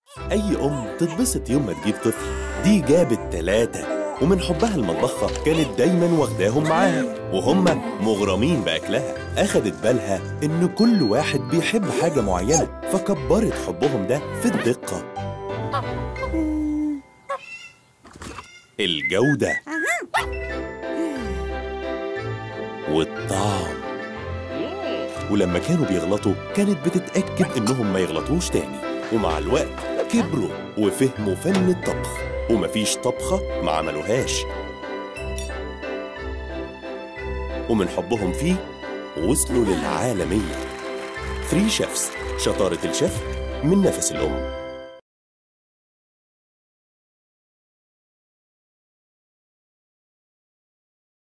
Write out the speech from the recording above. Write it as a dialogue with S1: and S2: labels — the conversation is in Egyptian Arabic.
S1: أي أم تتبسط يوم ما تجيب طفل دي جابت تلاتة ومن حبها المطبخة كانت دايما واخداهم معاها وهم مغرمين بأكلها أخدت بالها إن كل واحد بيحب حاجة معينة فكبرت حبهم ده في الدقة الجودة والطعم ولما كانوا بيغلطوا كانت بتتأكد إنهم ما يغلطوش تاني ومع الوقت كبروا وفهموا فن الطبخ ومفيش طبخة ما عملوهاش ومن حبهم فيه وصلوا للعالمية 3 شيفس شطارة الشيف من نفس الأم